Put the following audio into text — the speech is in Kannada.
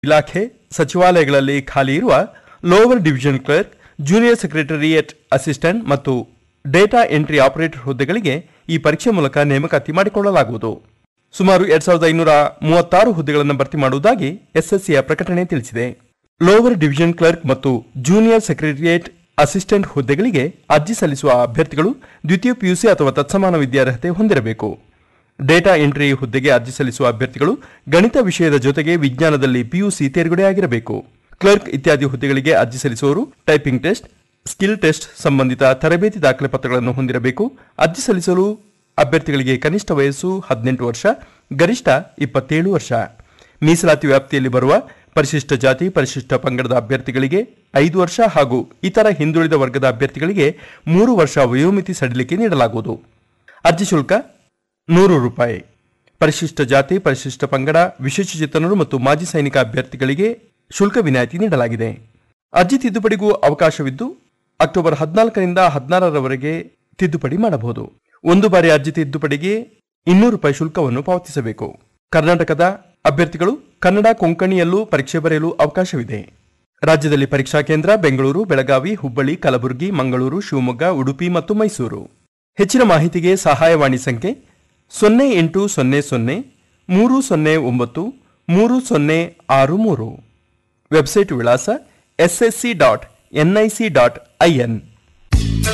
ಇಲಾಖೆ ಸಚಿವಾಲಯಗಳಲ್ಲಿ ಖಾಲಿ ಇರುವ lower division clerk junior secretariat assistant ಮತ್ತು ಡೇಟಾ ಎಂಟ್ರಿ ಆಪರೇಟರ್ ಹುದ್ದೆಗಳಿಗೆ ಈ ಪರೀಕ್ಷೆ ಮೂಲಕ ನೇಮಕಾತಿ ಮಾಡಿಕೊಳ್ಳಲಾಗುವುದು ಸುಮಾರು ಎರಡ್ ಸಾವಿರದ ಐನೂರ ಮೂವತ್ತಾರು ಹುದ್ದೆಗಳನ್ನು ಭರ್ತಿ ಮಾಡುವುದಾಗಿ ಎಸ್ಎಸ್ಸಿಯ ಪ್ರಕಟಣೆ ತಿಳಿಸಿದೆ ಲೋವರ್ ಡಿವಿಷನ್ ಕ್ಲರ್ಕ್ ಮತ್ತು ಜೂನಿಯರ್ ಸೆಕ್ರೆಟರಿಯೇಟ್ ಅಸಿಸ್ಟೆಂಟ್ ಹುದ್ದೆಗಳಿಗೆ ಅರ್ಜಿ ಸಲ್ಲಿಸುವ ಅಭ್ಯರ್ಥಿಗಳು ದ್ವಿತೀಯ ಪಿಯುಸಿ ಅಥವಾ ತತ್ಸಮಾನ ವಿದ್ಯಾರ್ಹತೆ ಹೊಂದಿರಬೇಕು ಡೇಟಾ ಎಂಟ್ರಿ ಹುದ್ದೆಗೆ ಅರ್ಜಿ ಸಲ್ಲಿಸುವ ಅಭ್ಯರ್ಥಿಗಳು ಗಣಿತ ವಿಷಯದ ಜೊತೆಗೆ ವಿಜ್ಞಾನದಲ್ಲಿ ಪಿಯುಸಿ ತೇರ್ಗಡೆಯಾಗಿರಬೇಕು ಕ್ಲರ್ಕ್ ಇತ್ಯಾದಿ ಹುದ್ದೆಗಳಿಗೆ ಅರ್ಜಿ ಸಲ್ಲಿಸುವವರು ಟೈಪಿಂಗ್ ಟೆಸ್ಟ್ ಸ್ಕಿಲ್ ಟೆಸ್ಟ್ ಸಂಬಂಧಿತ ತರಬೇತಿ ದಾಖಲೆ ಪತ್ರಗಳನ್ನು ಹೊಂದಿರಬೇಕು ಅರ್ಜಿ ಸಲ್ಲಿಸಲು ಅಭ್ಯರ್ಥಿಗಳಿಗೆ ಕನಿಷ್ಠ ವಯಸ್ಸು ಹದಿನೆಂಟು ವರ್ಷ ಗರಿಷ್ಠ ಇಪ್ಪತ್ತೇಳು ವರ್ಷ ಮೀಸಲಾತಿ ವ್ಯಾಪ್ತಿಯಲ್ಲಿ ಬರುವ ಪರಿಶಿಷ್ಟ ಜಾತಿ ಪರಿಶಿಷ್ಟ ಪಂಗಡದ ಅಭ್ಯರ್ಥಿಗಳಿಗೆ ಐದು ವರ್ಷ ಹಾಗೂ ಇತರ ಹಿಂದುಳಿದ ವರ್ಗದ ಅಭ್ಯರ್ಥಿಗಳಿಗೆ ಮೂರು ವರ್ಷ ವಯೋಮಿತಿ ಸಡಿಲಿಕೆ ನೀಡಲಾಗುವುದು ಅರ್ಜಿ ಶುಲ್ಕ ನೂರು ರೂಪಾಯಿ ಪರಿಶಿಷ್ಟ ಜಾತಿ ಪರಿಶಿಷ್ಟ ಪಂಗಡ ವಿಶೇಷಚೇತನರು ಮತ್ತು ಮಾಜಿ ಸೈನಿಕ ಅಭ್ಯರ್ಥಿಗಳಿಗೆ ಶುಲ್ಕ ವಿನಾಯಿತಿ ನೀಡಲಾಗಿದೆ ಅರ್ಜಿ ತಿದ್ದುಪಡಿಗೂ ಅವಕಾಶವಿದ್ದು ಅಕ್ಟೋಬರ್ ಹದಿನಾಲ್ಕರಿಂದ ಹದಿನಾರರವರೆಗೆ ತಿದ್ದುಪಡಿ ಮಾಡಬಹುದು ಒಂದು ಬಾರಿ ಅರ್ಜಿ ತಿದ್ದುಪಡಿಗೆ ಇನ್ನೂರು ರೂಪಾಯಿ ಶುಲ್ಕವನ್ನು ಪಾವತಿಸಬೇಕು ಕರ್ನಾಟಕದ ಅಭ್ಯರ್ಥಿಗಳು ಕನ್ನಡ ಕೊಂಕಣಿಯಲ್ಲೂ ಪರೀಕ್ಷೆ ಬರೆಯಲು ಅವಕಾಶವಿದೆ ರಾಜ್ಯದಲ್ಲಿ ಪರೀಕ್ಷಾ ಕೇಂದ್ರ ಬೆಂಗಳೂರು ಬೆಳಗಾವಿ ಹುಬ್ಬಳ್ಳಿ ಕಲಬುರಗಿ ಮಂಗಳೂರು ಶಿವಮೊಗ್ಗ ಉಡುಪಿ ಮತ್ತು ಮೈಸೂರು ಹೆಚ್ಚಿನ ಮಾಹಿತಿಗೆ ಸಹಾಯವಾಣಿ ಸಂಖ್ಯೆ ಸೊನ್ನೆ ಎಂಟು ಸೊನ್ನೆ ಸೊನ್ನೆ ಮೂರು ಸೊನ್ನೆ ಒಂಬತ್ತು ಮೂರು ಸೊನ್ನೆ ಆರು ಮೂರು ವೆಬ್ಸೈಟ್ ವಿಳಾಸ SSC dot NIC dot IN